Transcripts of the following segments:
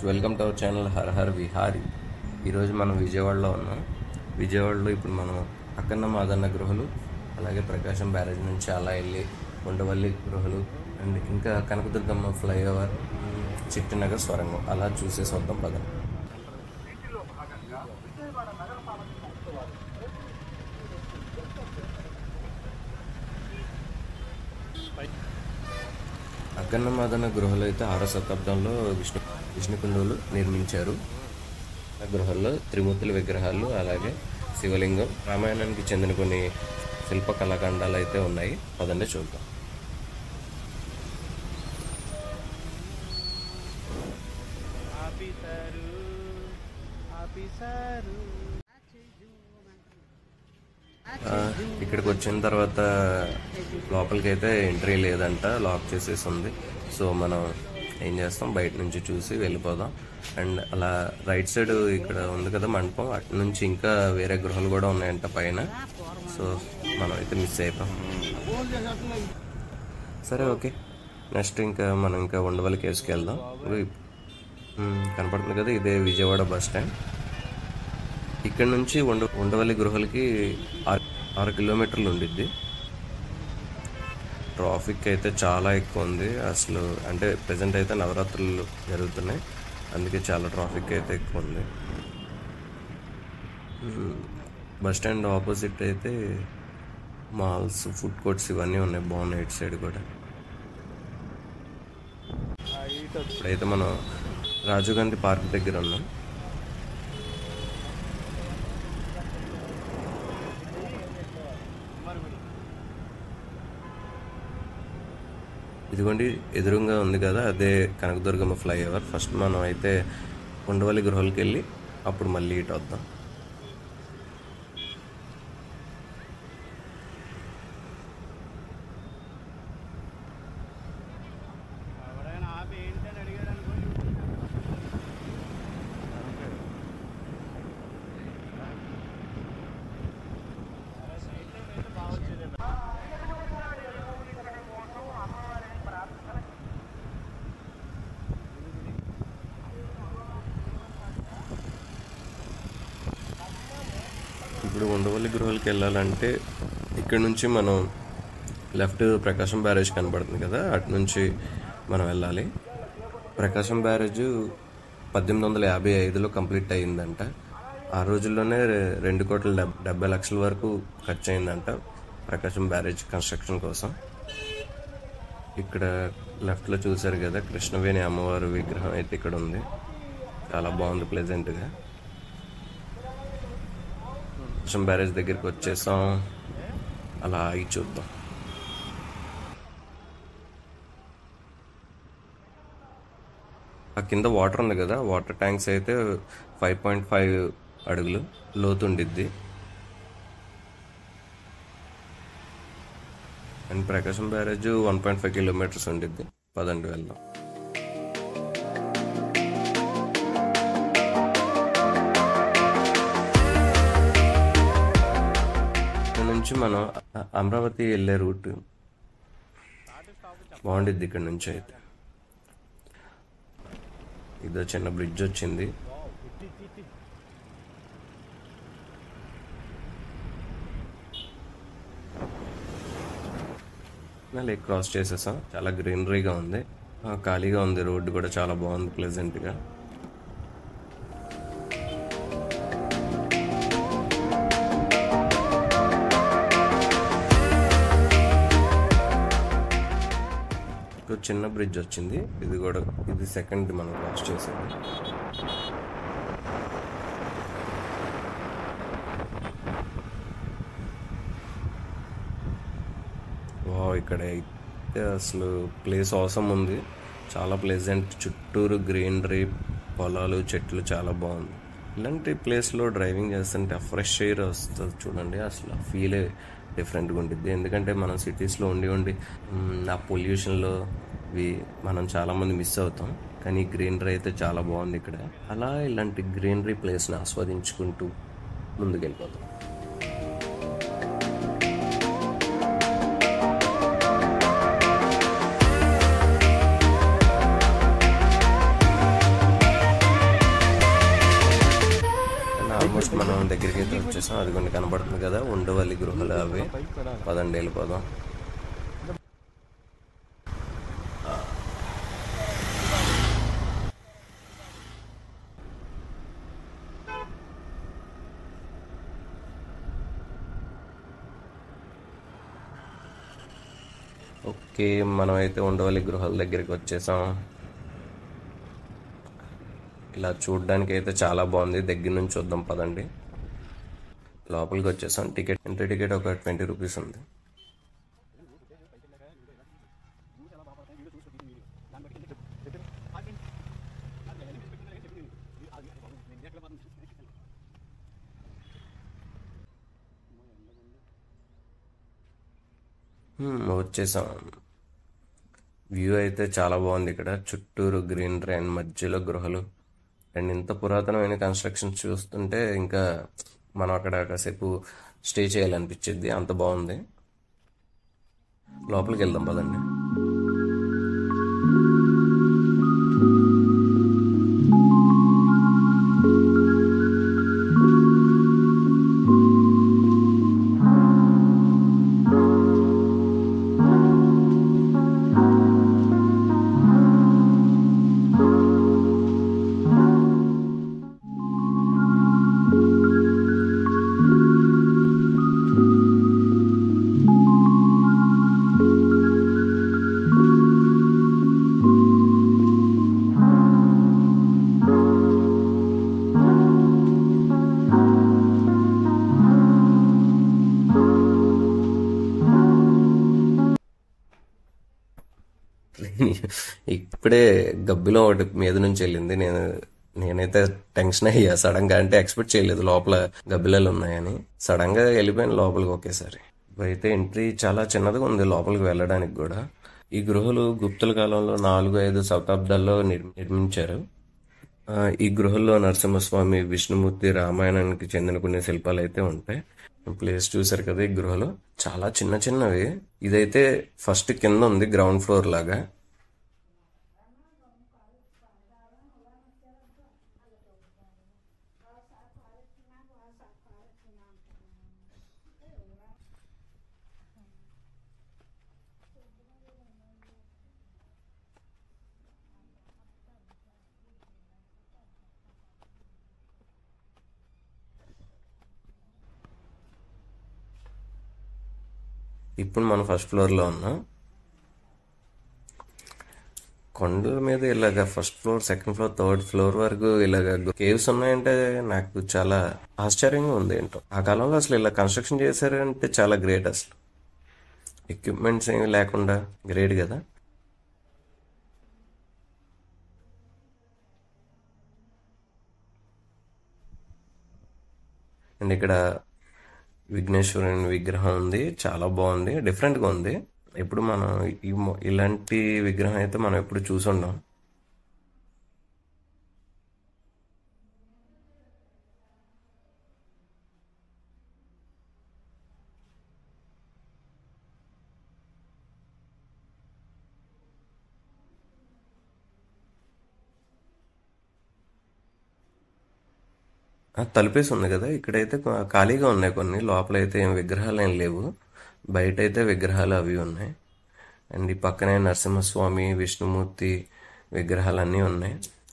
welcome to our channel Har Har Vihari ఈరోజు మనం విజయవాడలో ఉన్నాం విజయవాడలో ఇప్పుడు మనం అక్కన్న మాదన్న గృహలు అలాగే ప్రకాశం బ్యారేజ్ నుంచి అలా వెళ్ళి ఉండవల్లి గృహలు అండ్ ఇంకా కనకదుర్గమ్మ ఫ్లైఓవర్ చిట్టినగర్ స్వరంగం అలా చూసేసి వద్దాం పదం అక్కన్న మాదన్న గృహలు అయితే ఆరో శతాబ్దంలో విష్ణు విష్ణుకుండులు నిర్మించారు ఆ గృహల్లో త్రిమూర్తుల విగ్రహాలు అలాగే శివలింగం రామాయణానికి చెందిన కొన్ని శిల్ప కళాఖండాలు అయితే ఉన్నాయి పదండి చూద్దాం ఆఫీసరు ఆఫీసరు ఆ, ఇక్కడికి వచ్చిన తర్వాత లోపలికి అయితే ఎంట్రీ లేదంట లాక్ చేసేసి ఉంది సో మనం ఏం చేస్తాం బయట నుంచి చూసి వెళ్ళిపోదాం అండ్ అలా రైట్ సైడ్ ఇక్కడ ఉంది కదా మండపం అటు నుంచి ఇంకా వేరే గృహాలు కూడా ఉన్నాయంట పైన సో మనం అయితే మిస్ అయిపోయాం సరే ఓకే నెక్స్ట్ ఇంకా మనం ఇంకా ఉండవల్లి కేసుకి వెళ్దాం ఇగో ఇప్- ఉమ్, కనపడుతుంది కదా ఇదే విజయవాడ బస్ స్టాండ్ ఇక్కడ నుంచి ఉండ ఉండవల్లి గృహలకి ఆరు ఆరు కిలోమీటర్లు ఉండిద్ది ట్రాఫిక్ అయితే చాలా ఎక్కువ ఉంది అసలు అంటే ప్రజెంట్ అయితే నవరాత్రులు జరుగుతున్నాయి అందుకే చాలా ట్రాఫిక్ అయితే ఎక్కువ ఉంది ఉమ్, బస్ స్టాండ్ ఆపోజిట్ అయితే మాల్స్ ఫుడ్ కోర్ట్స్ ఇవన్నీ ఉన్నాయి బాగున్నాయి ఇటు సైడ్ కూడా ఇప్పుడైతే మనం రాజీవ్ గాంధీ పార్క్ దగ్గర ఉన్నాం ఇదిగోండి ఎదురుగా ఉంది కదా అదే కనకదుర్గమ్మ ఫ్లైఓవర్ ఫస్ట్ మనం అయితే ఉండవల్లి గృహాలకి వెళ్ళి అప్పుడు మళ్ళీ ఇటు వద్దాం ఎవరైనా ఆపి ఏంటని అడిగాడు అనుకోండి ఇప్పుడు ఉండవల్లి గృహాలకి వెళ్ళాలంటే ఇక్కడ నుంచి మనం లెఫ్ట్ ప్రకాశం బ్యారేజ్ కనబడుతుంది కదా అటు నుంచి మనం వెళ్ళాలి ప్రకాశం బ్యారేజ్ పద్దెనిమిది వందల యాభై ఐదులో కంప్లీట్ అయ్యిందంట ఆ రోజుల్లోనే రె- రెండు కోట్ల డెబ్ డెబ్బై లక్షల వరకు ఖర్చు అయిందంట ప్రకాశం బ్యారేజ్ కన్స్ట్రక్షన్ కోసం ఇక్కడ లెఫ్ట్లో చూసారు కదా కృష్ణవేణి అమ్మవారి విగ్రహం అయితే ఇక్కడ ఉంది చాలా బాగుంది ప్లెజెంట్గా కృష్ణ బ్యారేజ్ దగ్గరికి వచ్చేసాం అలా ఆగి చూద్దాం ఆ కింద వాటర్ ఉంది కదా వాటర్ ట్యాంక్స్ అయితే ఫైవ్ పాయింట్ ఫైవ్ అడుగులు లోతు ఉండిద్ది and Prakasam barrage one point five kilometres ఉండిద్ది పదండి వెళ్దాం ఇక్కడ నుంచి మనం అ- అమరావతి వెళ్ళే రూట్ బాగుండిద్ది ఇక్కడ నుంచి అయితే ఇదో చిన్న బ్రిడ్జ్ వచ్చింది లేక్ క్రాస్ చేసేసాం చాలా గ్రీనరీగా ఉంది ఆ, ఖాళీగా ఉంది రోడ్డు కూడా చాలా బాగుంది ప్లెజెంట్గా ఒక చిన్న బ్రిడ్జ్ వచ్చింది ఇది కూడా ఇది సెకండ్ మనం క్రాస్ చేసేది వావ్ ఇక్కడ అయితే అసలు ప్లేస్ అవసరం ఉంది చాలా ప్లేజెంట్ చుట్టూరు గ్రీనరీ పొలాలు చెట్లు చాలా బాగుంది ఇలాంటి ప్లేస్లో డ్రైవింగ్ చేస్తుంటే ఫ్రెష్ ఎయిర్ వస్తుంది చూడండి అసలు ఫీలే డిఫరెంట్గా ఉంటుంది ఎందుకంటే మనం సిటీస్లో ఉండి ఉండి మ్, ఆ పొల్యూషన్లో ఇవి మనం చాలామంది మిస్ అవుతాం కానీ గ్రీనరీ అయితే చాలా బాగుంది ఇక్కడ అలా ఇలాంటి గ్రీనరీ ప్లేస్ని ఆస్వాదించుకుంటూ ముందుకెళ్ళిపోతాం దగ్గరికి అయితే వచ్చేసాం అది కొన్ని కనబడుతుంది కదా ఉండవల్లి గృహాలు అవి పదండి వెళ్ళిపోదాం ఓకే మనమైతే ఉండవల్లి గృహాల దగ్గరికి వచ్చేసాం ఇలా చూడడానికి అయితే చాలా బాగుంది దగ్గర నుంచి చూద్దాం పదండి లోపలికి వచ్చేసాం టికెట్ ఎంట్రీ టికెట్ ఒక ట్వంటీ రూపీస్ ఉంది హ్మ్, వచ్చేసాం వ్యూ అయితే చాలా బాగుంది ఇక్కడ చుట్టూరు గ్రీనరీ అండ్ మధ్యలో గృహలు అండ్ ఇంత పురాతనమైన కన్స్ట్రక్షన్ చూస్తుంటే ఇంకా మనం అక్కడ కాసేపు స్టే చేయాలనిపించింది అంత బాగుంది లోపలికి వెళ్దాం పదండి ఇప్పుడే గబ్బిలో ఒకటి మీద నుంచి వెళ్ళింది నేను నేనైతే టెన్షన్ అయ్యా సడన్ గా అంటే ఎక్స్పెక్ట్ చేయలేదు లోపల గబ్బిలాలు ఉన్నాయని సడన్ గా వెళ్ళిపోయాను లోపలికి ఒకేసారి అయితే ఎంట్రీ చాలా చిన్నదిగా ఉంది లోపలికి వెళ్ళడానికి కూడా ఈ గృహలు గుప్తుల కాలంలో నాలుగు ఐదు శతాబ్దాల్లో నిర్- నిర్మించారు ఆ, ఈ గృహల్లో నరసింహస్వామి విష్ణుమూర్తి రామాయణానికి చెందిన కొన్ని శిల్పాలు అయితే ఉంటాయి ప్లేస్ చూసారు కదా ఈ గృహలు చాలా చిన్న చిన్నవి ఇదైతే ఫస్ట్ కింద ఉంది గ్రౌండ్ ఫ్లోర్ లాగా ఇప్పుడు మనం ఫస్ట్ ఫ్లోర్ లో ఉన్నాం కొండల మీద ఇలాగ first floor second floor third floor వరకు ఇలాగ కేవ్స్ ఉన్నాయంటే నాకు చాలా ఆశ్చర్యంగా ఉంది ఏంటో ఆ కాలంలో అసలు ఇలా కన్స్ట్రక్షన్ చేశారంటే చాలా గ్రేట్ అసలు ఎక్విప్మెంట్స్ ఏమి లేకుండా గ్రేట్ కదా అండ్ ఇక్కడ విఘ్నేశ్వరుని విగ్రహం ఉంది చాలా బాగుంది డిఫరెంట్గా ఉంది ఎప్పుడు మనం ఈ మొ- ఇలాంటి విగ్రహం అయితే మనం ఎప్పుడు చూసుండం ఆ, తలుపేసి ఉంది కదా ఇక్కడైతే కొ- ఖాళీగా ఉన్నాయి కొన్ని లోపల అయితే ఏం విగ్రహాలు ఏం లేవు బయట అయితే విగ్రహాలు అవి ఉన్నాయి అండ్ ఈ పక్కనే నరసింహస్వామి విష్ణుమూర్తి విగ్రహాలన్నీ ఉన్నాయి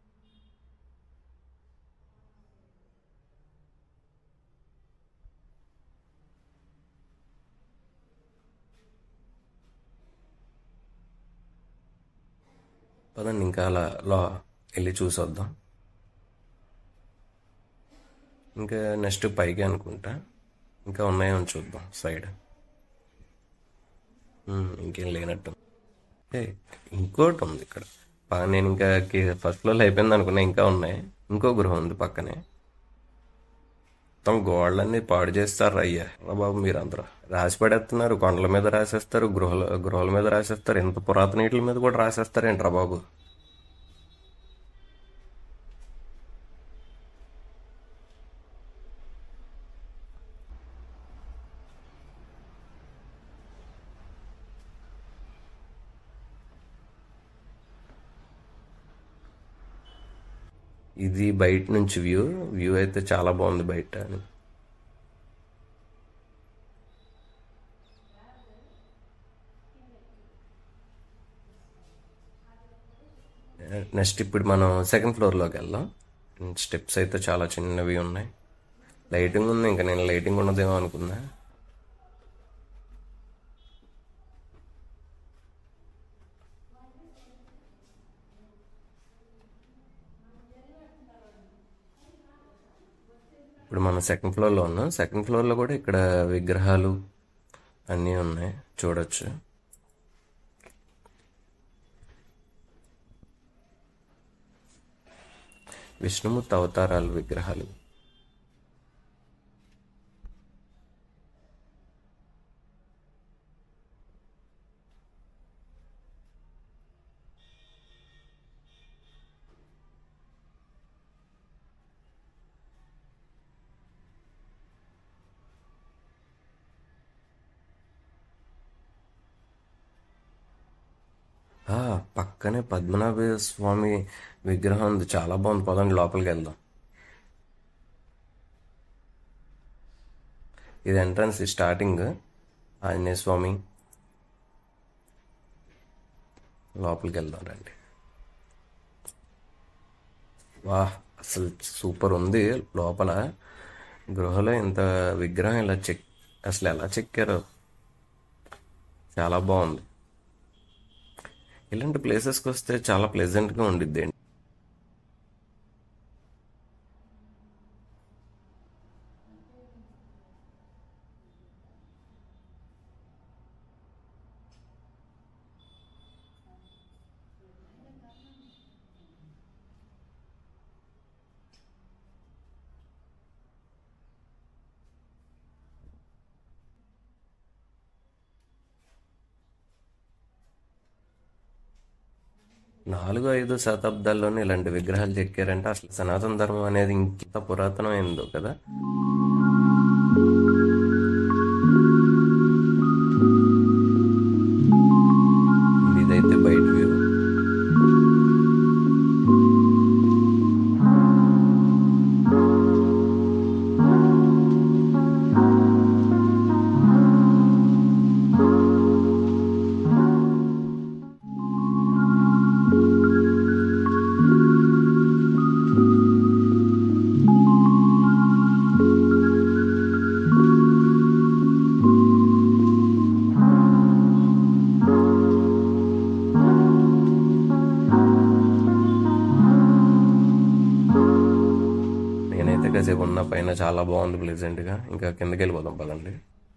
పదండి ఇంకా అలా లో వెళ్ళి చూసొద్దాం ఇంకా నెక్స్ట్ పైకి అనుకుంటా ఇంకా ఉన్నాయో చూద్దాం సైడ్ ఉమ్, ఇంకేం లేనట్టు ఏ ఇంకోటి ఉంది ఇక్కడ పా- నేను ఇంకా ఫస్ట్ ఫ్లోర్ అయిపోయింది అనుకున్నా ఇంకా ఉన్నాయి ఇంకో గృహం ఉంది పక్కనే మొత్తం గోడలన్నీ పాడు చేస్తారు అయ్యా రా బాబు మీరందరూ రాసి పడేస్తున్నారు కొండల మీద రాసేస్తారు గృహల గృహాల మీద రాసేస్తారు ఇంత పురాతన వీటి మీద కూడా రాసేస్తారేంట్రా బాబు ఇది బయట నుంచి వ్యూ వ్యూ అయితే చాలా బాగుంది బయట నెక్స్ట్ ఇప్పుడు మనం సెకండ్ ఫ్లోర్లోకి వెళ్దాం స్టెప్స్ అయితే చాలా చిన్నవి ఉన్నాయి లైటింగ్ ఉంది ఇంకా నేను లైటింగ్ ఉన్నదేమో అనుకున్నా ఇప్పుడు మనం సెకండ్ ఫ్లోర్లో ఉన్నాం సెకండ్ ఫ్లోర్లో కూడా ఇక్కడ విగ్రహాలు అన్నీ ఉన్నాయి చూడొచ్చు విష్ణుమూర్తి అవతారాలు విగ్రహాలు ఆ, పక్కనే పద్మనాభ స్వామి విగ్రహం ఉంది చాలా బాగుంది పదండి లోపలికి వెళ్దాం ఇది ఎంట్రన్స్ స్టార్టింగ్ ఆంజనేయ స్వామి లోపలికి వెళ్దాం రండి వా అసలు సూపర్ ఉంది లోపల గృహలో ఇంత విగ్రహం ఇలా చెక్ అసలు ఎలా చెక్కారో చాలా బాగుంది ఇలాంటి ప్లేసెస్కి వస్తే చాలా ప్లెజెంట్గా ఉండిద్ది నాలుగు ఐదు శతాబ్దాల్లోనే ఇలాంటి విగ్రహాలు చెక్కారంటే అసలు సనాతన ధర్మం అనేది ఇంత పురాతనమైందో కదా ఇదైతే బయట వ్యూ నేనైతే కాసేపు ఉన్న పైన చాలా బాగుంది ప్లెజెంట్గా ఇంకా కిందకి వెళ్ళిపోదాం పదండి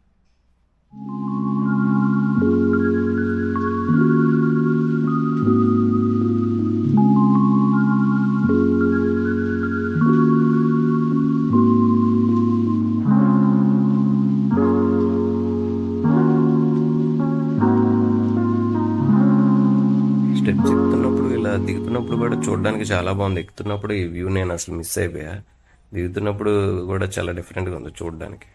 స్టెప్స్ ఎక్కుతున్నప్పుడు ఇలా దిగుతున్నప్పుడు కూడా చూడడానికి చాలా బాగుంది ఎక్కుతున్నప్పుడు ఈ వ్యూ నేను అసలు మిస్ అయిపోయా దిగుతున్నప్పుడు కూడా చాలా డిఫరెంట్గా ఉంది చూడడానికి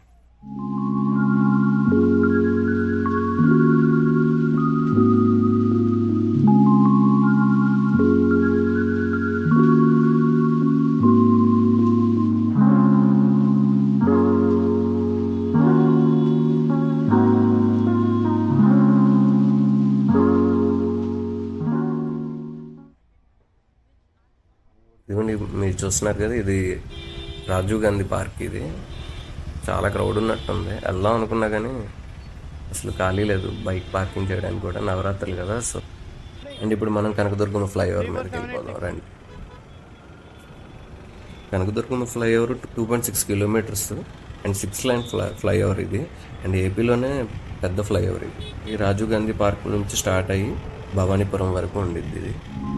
ఇదిగోండి మీరు చూస్తున్నారు కదా ఇది రాజీవ్ గాంధీ పార్క్ ఇది చాలా క్రౌడ్ ఉన్నట్టుంది వెళ్దాం అనుకున్నా కానీ అసలు ఖాళీ లేదు బైక్ పార్కింగ్ చేయడానికి కూడా నవరాత్రులు కదా సో అండ్ ఇప్పుడు మనం కనకదుర్గమ్మ ఫ్లైఓవర్ మీదకి వెళ్ళిపోదాం రండి Kanakadurgamma flyover two point six kilometres and six lane fly flyover ఇది అండ్ ఏపీలోనే పెద్ద ఫ్లైఓవర్ ఇది ఈ రాజీవ్ గాంధీ పార్క్ నుంచి స్టార్ట్ అయ్యి భవానీపురం వరకు ఉండిద్ది ఇది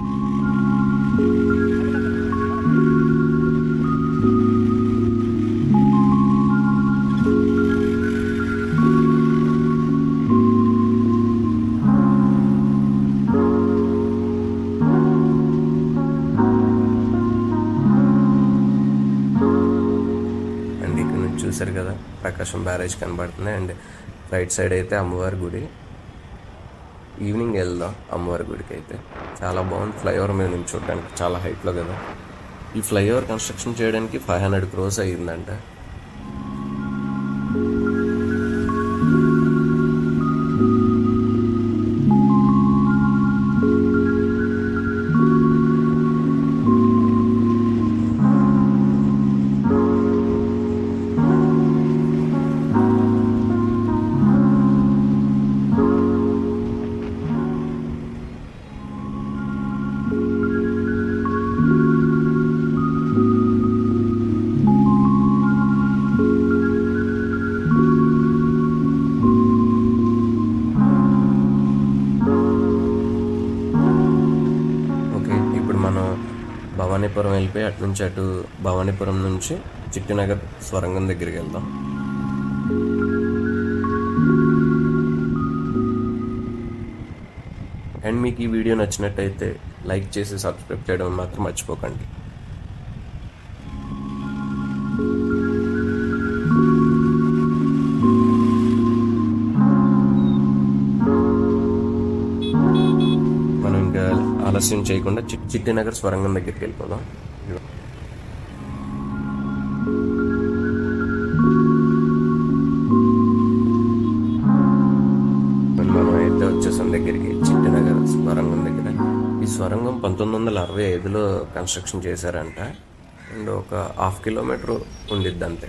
అండ్ ఇక్కడ నుంచి చూసారు కదా ప్రకాశం బ్యారేజ్ కనబడుతుంది అండ్ రైట్ సైడ్ అయితే అమ్మవారి గుడి ఈవినింగ్ వెళ్దాం అమ్మవారి గుడికి అయితే చాలా బాగుంది ఫ్లైఓవర్ మీద నుంచి చూడడానికి చాలా హైట్లో కదా ఈ ఫ్లైఓవర్ కన్స్ట్రక్షన్ చేయడానికి ఫైవ్ హండ్రెడ్ క్రోస్ అయ్యిందంట మనం భవానీపురం వెళ్ళిపోయి అటు నుంచి అటు భవానీపురం నుంచి చిట్టినగర్ స్వరంగం దగ్గరికి వెళ్దాం అండ్ మీకు ఈ వీడియో నచ్చినట్టయితే లైక్ చేసి సబ్స్క్రైబ్ చేయడం మాత్రం మర్చిపోకండి మనం ఇంకా ఆలస్యం చేయకుండా చి- చిట్టినగర్ స్వరంగం దగ్గరికి వెళ్ళిపోదాం మనం అయితే వచ్చేసాం దగ్గరికి చిట్టినగర్ స్వరంగం దగ్గర ఈ స్వరంగం పంతొమ్మిది వందల అరవై ఐదులో కన్స్ట్రక్షన్ చేశారంట అండ్ ఒక హాఫ్ కిలోమీటర్ ఉండిద్ది అంతే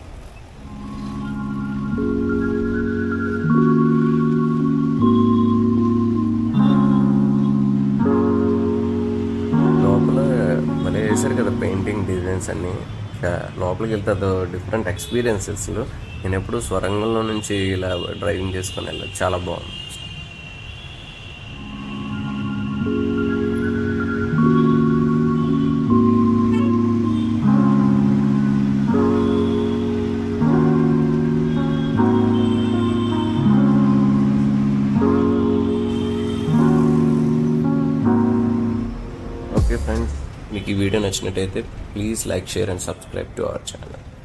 లోపల భలే వేశారు కదా పెయింటింగ్ డిజైన్స్ అన్ని ఇంకా లోపలికి వెళ్తే అదో డిఫరెంట్ ఎక్స్పీరియన్సెస్ నేను ఎప్పుడు స్వరంగంలో నుంచి ఇలా డ్రైవింగ్ చేసుకొని వెళ్ళాను చాలా బాగుంది ఓకే ఫ్రెండ్స్ మీకు ఈ వీడియో నచ్చినట్టయితే please like share and subscribe to our channel